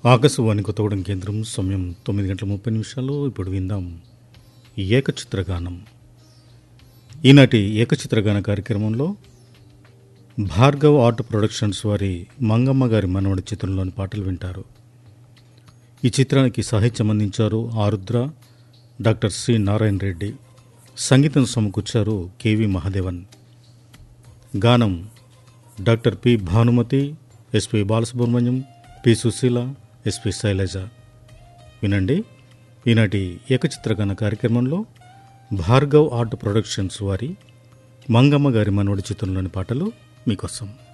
ఆకాశవాణి కొత్తగూడెం కేంద్రం సమయం తొమ్మిది గంటల ముప్పై నిమిషాలు ఇప్పుడు విందాం ఏకచిత్రగానం ఈనాటి ఏకచిత్రగాన కార్యక్రమంలో భార్గవ్ ఆర్ట్ ప్రొడక్షన్స్ వారి మంగమ్మ గారి మనవడి చిత్రంలోని పాటలు వింటారు ఈ చిత్రానికి సాహిత్యం అందించారు ఆరుద్ర డాక్టర్ సి నారాయణ రెడ్డి సంగీతం సమకూర్చారు కెవి మహాదేవన్ గానం doctor P Bhanumathi SP Balasubrahmanyam P Susheela SP Sailaja వినండి ఈనాటి ఏకచిత్రగాన కార్యక్రమంలో భార్గవ్ ఆర్ట్ ప్రొడక్షన్స్ వారి మంగమ్మ గారి మనవడి చిత్రంలోని పాటలు మీకోసం